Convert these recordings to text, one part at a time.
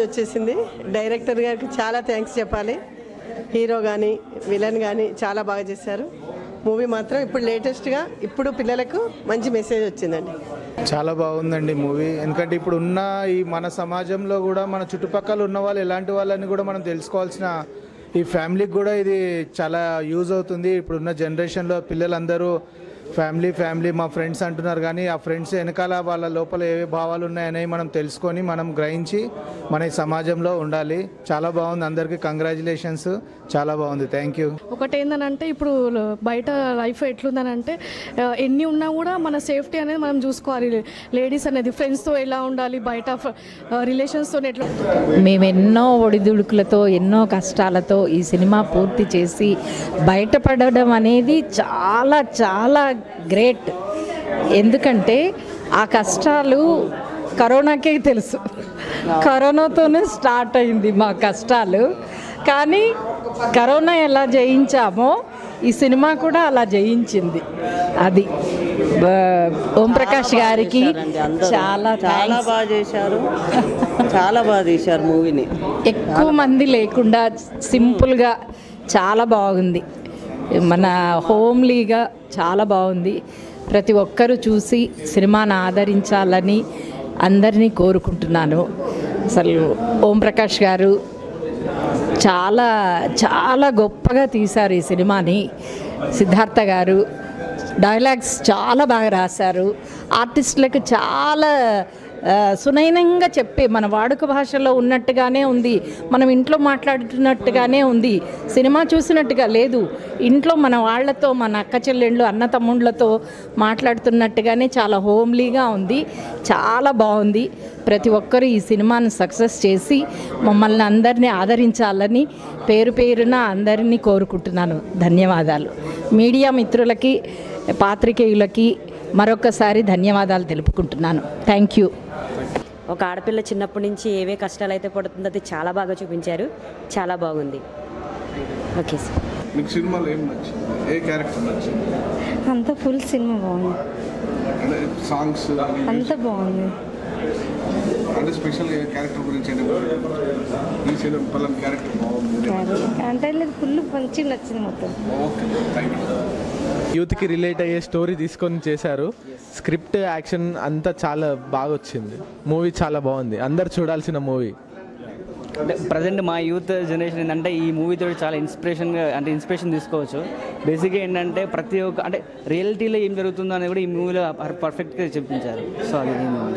వచ్చేసింది డైరెక్టర్ గారికి చాలా థ్యాంక్స్ చెప్పాలి హీరో కానీ విలన్ కానీ చాలా బాగా చేశారు మూవీ మాత్రం ఇప్పుడు లేటెస్ట్గా ఇప్పుడు పిల్లలకు మంచి మెసేజ్ వచ్చిందండి చాలా బాగుందండి మూవీ ఎందుకంటే ఇప్పుడు ఉన్న ఈ మన సమాజంలో కూడా మన చుట్టుపక్కల ఉన్న వాళ్ళు ఎలాంటి వాళ్ళని కూడా మనం తెలుసుకోవాల్సిన ఈ ఫ్యామిలీకి కూడా ఇది చాలా యూజ్ అవుతుంది ఇప్పుడున్న జనరేషన్లో పిల్లలందరూ ఫ్యామిలీ ఫ్యామిలీ మా ఫ్రెండ్స్ అంటున్నారు కానీ ఆ ఫ్రెండ్స్ వెనకాల వాళ్ళ లోపల ఏవే భావాలు ఉన్నాయనేవి మనం తెలుసుకొని మనం గ్రహించి మన ఈ సమాజంలో ఉండాలి చాలా బాగుంది అందరికీ కంగ్రాచులేషన్స్ చాలా బాగుంది థ్యాంక్ యూ ఒకటి ఏంటంటే ఇప్పుడు బయట లైఫ్ ఎట్లుందనంటే ఆ, ఎన్ని ఉన్నా కూడా మన సేఫ్టీ అనేది మనం చూసుకోవాలి లేడీస్ అనేది ఫ్రెండ్స్తో ఎలా ఉండాలి బయట రిలేషన్స్తో ఎట్లా మేము ఎన్నో ఒడిదుడుకులతో ఎన్నో కష్టాలతో ఈ సినిమా పూర్తి చేసి బయటపడడం అనేది చాలా చాలా గ్రేట్ ఎందుకంటే ఆ కష్టాలు కరోనాకే తెలుసు కరోనాతోనే స్టార్ట్ అయింది మా కష్టాలు కానీ కరోనా ఎలా జయించామో ఈ సినిమా కూడా అలా జయించింది అది బ- ఓం ప్రకాష్ గారికి చేశారండి అందరూ. చాలా చాలా థ్యాంక్స్ బాగా చేశారు చాలా బాగా తీశారు మూవీని ఎక్కువ మంది లేకుండా సింపుల్గా చాలా బాగుంది మన హోమ్లీగా చాలా బాగుంది ప్రతి ఒక్కరూ చూసి సినిమాను ఆదరించాలని అందరినీ కోరుకుంటున్నాను అసలు ఓం ప్రకాష్ గారు చాలా చాలా గొప్పగా తీశారు ఈ సినిమాని సిద్ధార్థ గారు డైలాగ్స్ చాలా బాగా రాశారు ఆర్టిస్టులకు చాలా ఆ, సునయనంగా చెప్పి మన వాడుక భాషలో ఉన్నట్టుగానే ఉంది మనం ఇంట్లో మాట్లాడుతున్నట్టుగానే ఉంది సినిమా చూసినట్టుగా లేదు ఇంట్లో మన వాళ్ళతో మన అక్క చెల్లెళ్ళు అన్న తమ్ముళ్ళతో మాట్లాడుతున్నట్టుగానే చాలా హోమ్లీగా ఉంది చాలా బాగుంది ప్రతి ఒక్కరూ ఈ సినిమాను సక్సెస్ చేసి మమ్మల్ని అందరినీ ఆదరించాలని పేరు పేరున అందరినీ కోరుకుంటున్నాను ధన్యవాదాలు మీడియా మిత్రులకి పాత్రికేయులకి మరొకసారి ధన్యవాదాలు తెలుపుకుంటున్నాను థ్యాంక్ యూ ఒక ఆడపిల్ల చిన్నప్పటి నుంచి ఏవే కష్టాలు అయితే పడుతుందో అది చాలా బాగా చూపించారు చాలా బాగుంది ఓకే సార్ మీకు సినిమాలో ఏం నచ్చింది ఏ క్యారెక్టర్ నచ్చింది అంత ఫుల్ సినిమా బాగుంది అంటే సాంగ్స్ అంత బాగుంది అంటే స్పెషల్ ఏ క్యారెక్టర్ గురించి అంటే ఈ సినిమా పలానా క్యారెక్టర్ బాగుంది అంటే లేదు ఫుల్ మంచిగా నచ్చింది మొత్తం ఓకే థ్యాంక్ యూ యూత్కి రిలేట్ అయ్యే స్టోరీ తీసుకొని చేశారు స్క్రిప్ట్ యాక్షన్ అంతా చాలా బాగా వచ్చింది మూవీ చాలా బాగుంది అందరు చూడాల్సిన మూవీ అంటే ప్రజెంట్ మా యూత్ జనరేషన్ ఏంటంటే ఈ మూవీతో చాలా ఇన్స్పిరేషన్గా అంటే ఇన్స్పిరేషన్ తీసుకోవచ్చు బేసిక్గా ఏంటంటే ప్రతి ఒక్క అంటే రియాలిటీలో ఏం జరుగుతుందో అనేది కూడా ఈ మూవీలో పర్ఫెక్ట్గా చూపించారు సో అది ఈ మూవీ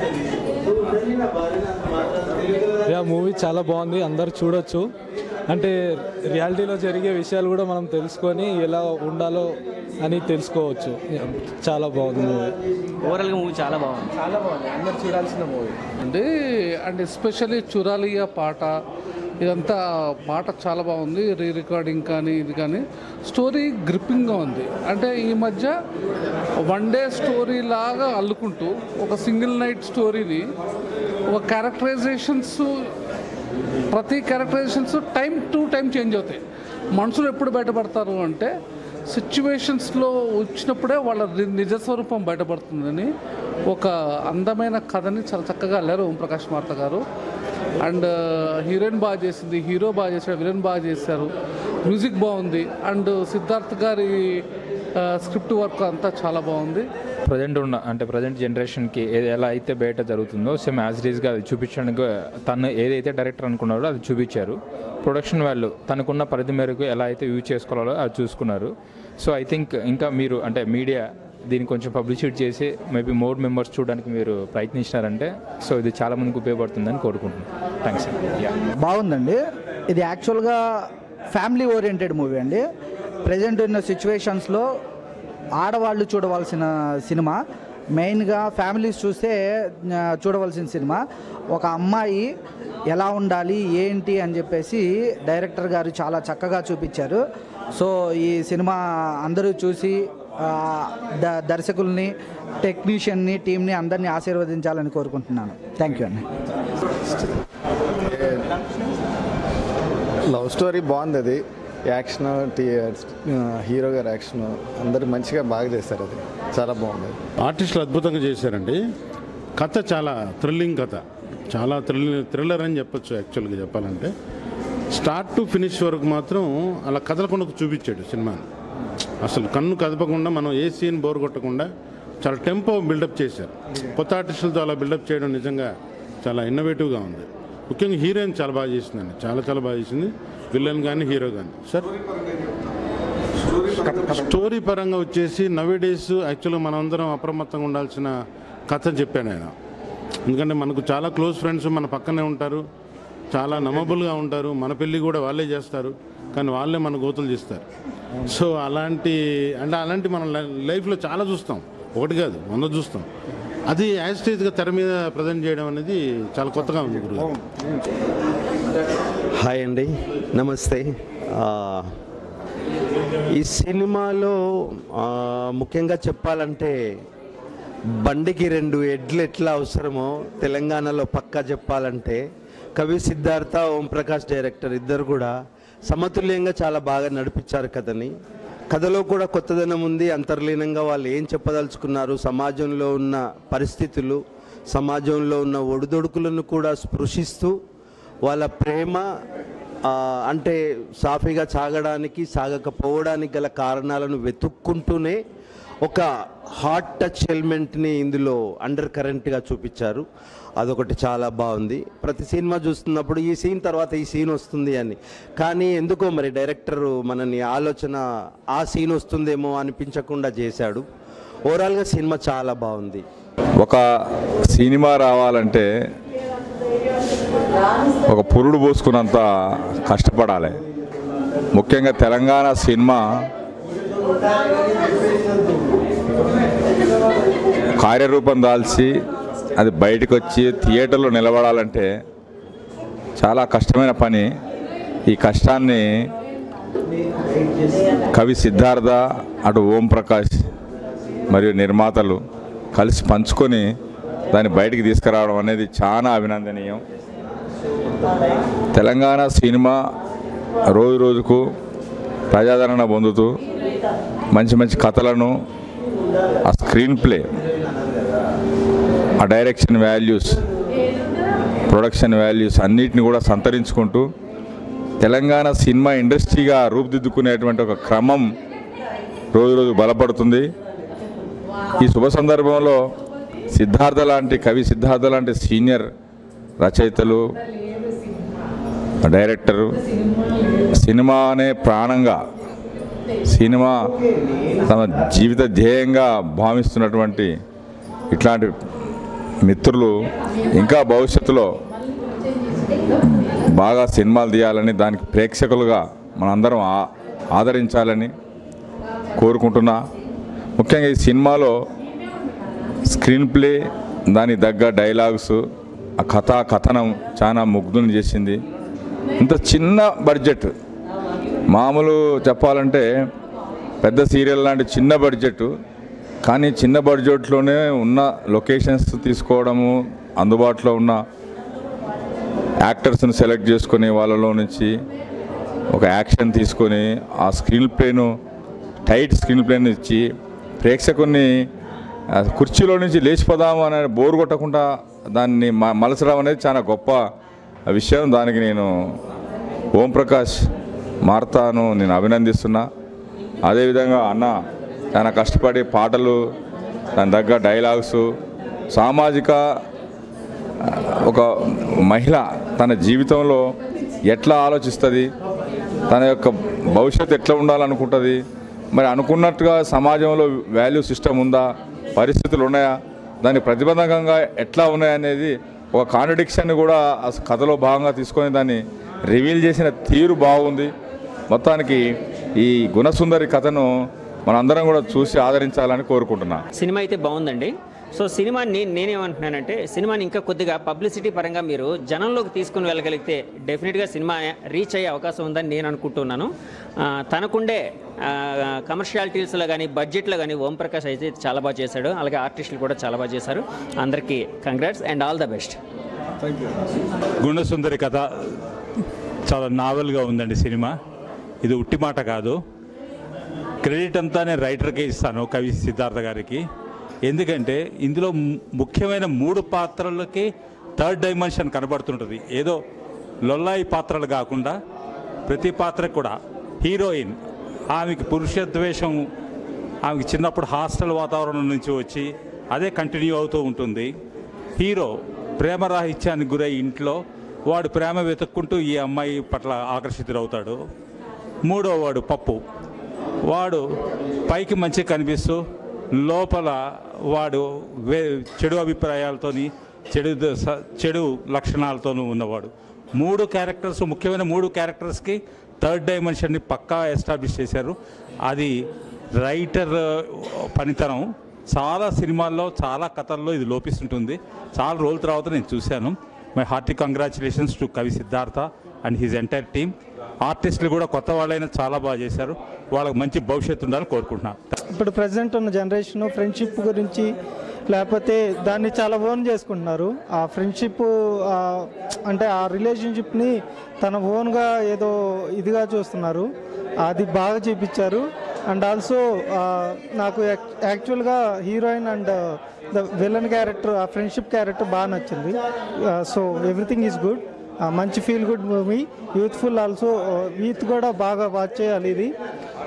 యా మూవీ చాలా బాగుంది అందరు చూడొచ్చు అంటే రియాలిటీలో జరిగే విషయాలు కూడా మనం తెలుసుకొని ఎలా ఉండాలో అని తెలుసుకోవచ్చు చాలా బాగుంది మూవీ ఓవరాల్గా మూవీ చాలా బాగుంది చాలా బాగుంది అందరు చూడాల్సిన మూవీ అండి అండ్ ఎస్పెషల్లీ చురాలియా పాట ఇదంతా పాట చాలా బాగుంది రీ రికార్డింగ్ కానీ ఇది కానీ స్టోరీ గ్రిప్పింగ్గా ఉంది అంటే ఈ మధ్య వన్ డే స్టోరీ లాగా అల్లుకుంటూ ఒక సింగిల్ నైట్ స్టోరీని ఒక క్యారెక్టరైజేషన్స్ ప్రతి characterisations time to time change అవుతాయి మనుషులు ఎప్పుడు బయటపడతారు అంటే సిచ్యువేషన్స్లో వచ్చినప్పుడే వాళ్ళ ని- నిజ స్వరూపం బయటపడుతుందని ఒక అందమైన కథని చాలా చక్కగా అల్లారు ఓం ప్రకాష్ మార్త గారు అండ్ హీరోయిన్ బాగా చేసింది హీరో బాగా చేశాడు విలన్ బాగా చేశారు మ్యూజిక్ బాగుంది అండ్ సిద్ధార్థ్ గారి స్క్రిప్ట్ వర్క్ అంతా చాలా బాగుంది ప్రజెంట్ ఉన్న అంటే ప్రజెంట్ జనరేషన్కి ఏది ఎలా అయితే బయట జరుగుతుందో సేమ్ యాజ్ గా అది చూపించడానికి తను ఏదైతే డైరెక్టర్ అనుకున్నారో అది చూపించారు ప్రొడక్షన్ వాళ్ళు తనకున్న పరిధి మేరకు ఎలా అయితే యూజ్ చేసుకోవాలో అది చూసుకున్నారు సో ఐ థింక్ ఇంకా మీరు అంటే మీడియా దీన్ని కొంచెం పబ్లిసిటీ చేసి మేబీ మోర్ మెంబర్స్ చూడడానికి మీరు ప్రయత్నించినారంటే సో ఇది చాలా మందికి ఉపయోగపడుతుందని కోరుకుంటున్నాను థ్యాంక్స్ యా బాగుందండి ఇది యాక్చువల్గా ఫ్యామిలీ ఓరియంటెడ్ మూవీ అండి ప్రజెంట్ ఉన్న సిచ్యువేషన్స్లో ఆడవాళ్ళు చూడవలసిన సినిమా మెయిన్గా ఫ్యామిలీస్ చూస్తే ఆ, చూడవలసిన సినిమా ఒక అమ్మాయి ఎలా ఉండాలి ఏంటి అని చెప్పేసి డైరెక్టర్ గారు చాలా చక్కగా చూపించారు సో ఈ సినిమా అందరూ చూసి ఆ, ద దర్శకుల్ని టెక్నీషియన్ని టీంని అందరినీ ఆశీర్వదించాలని కోరుకుంటున్నాను థ్యాంక్ యూ అండి లవ్ స్టోరీ బాగుంది అది యాక్షన్ టీ హీరో గారి యాక్షన్ అందరూ మంచిగా బాగా చేశారు అది చాలా బాగుంది ఆర్టిస్టులు అద్భుతంగా చేశారండి కథ చాలా థ్రిల్లింగ్ కథ చాలా థ్రిల్లర్ థ్రిల్లర్ అని చెప్పొచ్చు యాక్చువల్గా చెప్పాలంటే స్టార్ట్ టు ఫినిష్ వరకు మాత్రం అలా కదలకుండా చూపించాడు సినిమాని అసలు కన్ను కదపకుండా మనం ఏ సీన్ బోర్ కొట్టకుండా చాలా టెంపో బిల్డప్ చేశారు కొత్త ఆర్టిస్టులతో అలా బిల్డప్ చేయడం నిజంగా చాలా ఇన్నోవేటివ్గా ఉంది ముఖ్యంగా హీరోయిన్ చాలా బాగా చేసిందండి చాలా చాలా బాగా చేసింది విలన్ కానీ హీరో కానీ సార్ స్టోరీ పరంగా వచ్చేసి నవే డేస్ యాక్చువల్గా మనందరం అప్రమత్తంగా ఉండాల్సిన కథ చెప్పాను ఆయన ఎందుకంటే మనకు చాలా క్లోజ్ ఫ్రెండ్స్ మన పక్కనే ఉంటారు చాలా నమ్మబుల్గా ఉంటారు మన పెళ్ళి కూడా వాళ్ళే చేస్తారు కానీ వాళ్ళే మన గోతులు చేస్తారు సో అలాంటి అంటే అలాంటి మన లైఫ్లో చాలా చూస్తాం ఒకటి కాదు వంద చూస్తాం అది యాజిటేజ్గా తెర మీద ప్రజెంట్ చేయడం అనేది చాలా కొత్తగా ఉంది గురుగారు హాయ్ అండి నమస్తే ఆ, ఈ సినిమాలో ఆ, ముఖ్యంగా చెప్పాలంటే బండికి రెండు ఎడ్లు ఎట్లా అవసరమో తెలంగాణలో పక్కా చెప్పాలంటే కవి సిద్ధార్థ ఓంప్రకాష్ డైరెక్టర్ ఇద్దరు కూడా సమతుల్యంగా చాలా బాగా నడిపించారు కథని కథలో కూడా కొత్తదనం ఉంది అంతర్లీనంగా వాళ్ళు ఏం చెప్పదలుచుకున్నారు సమాజంలో ఉన్న పరిస్థితులు సమాజంలో ఉన్న ఒడిదొడుకులను కూడా స్పృశిస్తూ వాళ్ళ ప్రేమ ఆ, అంటే సాఫీగా సాగడానికి సాగకపోవడానికి గల కారణాలను వెతుక్కుంటూనే ఒక హార్ట్ టచ్ ఎలిమెంట్ని ఇందులో అండర్ కరెంట్గా చూపించారు అదొకటి చాలా బాగుంది ప్రతి సినిమా చూస్తున్నప్పుడు ఈ సీన్ తర్వాత ఈ సీన్ వస్తుంది అని కానీ ఎందుకో మరి డైరెక్టర్ మనని ఆలోచన ఆ సీన్ వస్తుందేమో అనిపించకుండా చేశాడు ఓవరాల్గా సినిమా చాలా బాగుంది ఒక సినిమా రావాలంటే ఒక పురుడు పోసుకున్నంత కష్టపడాలి ముఖ్యంగా తెలంగాణ సినిమా కార్యరూపం దాల్చి అది బయటకు వచ్చి థియేటర్లో నిలబడాలంటే చాలా కష్టమైన పని ఈ కష్టాన్ని కవి సిద్ధార్థ అటు ఓం ప్రకాష్ మరియు నిర్మాతలు కలిసి పంచుకొని దాన్ని బయటికి తీసుకురావడం అనేది చాలా అభినందనీయం తెలంగాణ సినిమా రోజు రోజుకు ప్రజాదరణ పొందుతూ మంచి మంచి కథలను ఆ స్క్రీన్ ప్లే ఆ డైరెక్షన్ వాల్యూస్ ప్రొడక్షన్ వాల్యూస్ అన్నిటిని కూడా సంతరించుకుంటూ తెలంగాణ సినిమా ఇండస్ట్రీగా రూపుదిద్దుకునేటువంటి ఒక క్రమం రోజు రోజు బలపడుతుంది ఈ శుభ సందర్భంలో సిద్ధార్థ లాంటి కవి సిద్ధార్థ లాంటి సీనియర్ రచయితలు డైరెక్టరు సినిమానే ప్రాణంగా సినిమా తమ జీవిత ధ్యేయంగా భావిస్తున్నటువంటి ఇట్లాంటి మిత్రులు ఇంకా భవిష్యత్తులో బాగా సినిమాలు తీయాలని దానికి ప్రేక్షకులుగా మనందరం ఆ- ఆదరించాలని కోరుకుంటున్నా ముఖ్యంగా ఈ సినిమాలో స్క్రీన్ ప్లే దానికి తగ్గ డైలాగ్స్ ఆ కథా కథనం చాలా ముగ్ధుని చేసింది ఇంత చిన్న బడ్జెట్ మామూలు చెప్పాలంటే పెద్ద సీరియల్ లాంటి చిన్న బడ్జెట్ కానీ చిన్న బడ్జెట్లోనే ఉన్న లొకేషన్స్ తీసుకోవడము అందుబాటులో ఉన్న యాక్టర్స్ని సెలెక్ట్ చేసుకొని వాళ్ళలో నుంచి ఒక యాక్షన్ తీసుకొని ఆ స్క్రీన్ ప్లేను టైట్ స్క్రీన్ ప్లేని ఇచ్చి ప్రేక్షకుని ఆ, కుర్చీలో నుంచి లేచిపోదాము అనే బోర్ కొట్టకుండా దాన్ని మ- మలచడం అనేది చాలా గొప్ప విషయం దానికి నేను ఓంప్రకాష్ మార్తాను నేను అభినందిస్తున్నా అదేవిధంగా అన్న చాలా కష్టపడి పాటలు దాని తగ్గ డైలాగ్స్ సామాజిక ఆ, ఒక మహిళ తన జీవితంలో ఎట్లా ఆలోచిస్తుంది తన యొక్క భవిష్యత్తు ఎట్లా ఉండాలనుకుంటుంది మరి అనుకున్నట్టుగా సమాజంలో వాల్యూ సిస్టమ్ ఉందా పరిస్థితులు ఉన్నాయా దాని ప్రతిబంధకంగా ఎట్లా ఉన్నాయనేది ఒక కాంట్రడిక్షన్ కూడా ఆ కథలో భాగంగా తీసుకొని దాన్ని రివీల్ చేసిన తీరు బాగుంది మొత్తానికి ఈ గుణసుందరి కథను మనందరం కూడా చూసి ఆదరించాలని కోరుకుంటున్నా సినిమా అయితే బాగుందండి సో సినిమా నేను నేనేమంటున్నానంటే సినిమాని ఇంకా కొద్దిగా పబ్లిసిటీ పరంగా మీరు జనంలోకి తీసుకుని వెళ్ళగలిగితే డెఫినెట్గా సినిమా రీచ్ అయ్యే అవకాశం ఉందని నేను అనుకుంటున్నాను ఆ, తనకుండే కమర్షియాలిటీస్లో కానీ బడ్జెట్లో కానీ ఓంప్రకాష్ అయితే చాలా బాగా చేశాడు అలాగే ఆర్టిస్టులు కూడా చాలా బాగా చేశారు అందరికీ congrats and all the best గుణసుందరి కథ చాలా నావెల్గా ఉందండి సినిమా ఇది ఉట్టి మాట కాదు క్రెడిట్ అంతా నేను రైటర్కే ఇస్తాను కవి సిద్ధార్థ గారికి ఎందుకంటే ఇందులో ము- ముఖ్యమైన మూడు పాత్రలకి థర్డ్ డైమెన్షన్ కనబడుతుంటుంది ఏదో లొల్లాయి పాత్రలు కాకుండా ప్రతి పాత్ర కూడా హీరోయిన్ ఆమెకి పురుష ద్వేషం ఆమెకి చిన్నప్పుడు హాస్టల్ వాతావరణం నుంచి వచ్చి అదే కంటిన్యూ అవుతూ ఉంటుంది హీరో ప్రేమరాహిత్యానికి గురై ఇంట్లో వాడు ప్రేమ వెతుక్కుంటూ ఈ అమ్మాయి పట్ల ఆకర్షితుడవుతాడు మూడో వాడు పప్పు వాడు పైకి మంచి కనిపిస్తూ లోపల వాడు వే చెడు అభిప్రాయాలతోని చెడు ద- స- చెడు లక్షణాలతోనూ ఉన్నవాడు మూడు క్యారెక్టర్స్ ముఖ్యమైన మూడు క్యారెక్టర్స్కి థర్డ్ డైమెన్షన్ని పక్కా ఎస్టాబ్లిష్ చేశారు అది రైటర్ పనితనం చాలా సినిమాల్లో చాలా కథల్లో ఇది లోపిస్తుంటుంది చాలా రోజుల తర్వాత నేను చూశాను my hearty congratulations to Kavi Siddhartha and his entire team ఆర్టిస్టులు కూడా కొత్త వాళ్ళైనా చాలా బాగా చేశారు వాళ్ళకి మంచి భవిష్యత్తు ఉండాలని కోరుకుంటున్నాను ఇప్పుడు ప్రజెంట్ ఉన్న జనరేషన్ ఫ్రెండ్షిప్ గురించి లేకపోతే దాన్ని చాలా ఓన్ చేసుకుంటున్నారు ఆ ఫ్రెండ్షిప్ అంటే ఆ రిలేషన్షిప్ని తన ఓన్గా ఏదో ఇదిగా చూస్తున్నారు అది బాగా చూపించారు అండ్ ఆల్సో నాకు యాక్చువల్గా heroine and the villain character ఆ ఫ్రెండ్షిప్ క్యారెక్టర్ బాగా నచ్చింది సో ఎవ్రీథింగ్ ఈజ్ గుడ్ మంచి feel good movie youthful also youth కూడా బాగా వాచ్ చేయాలి ఇది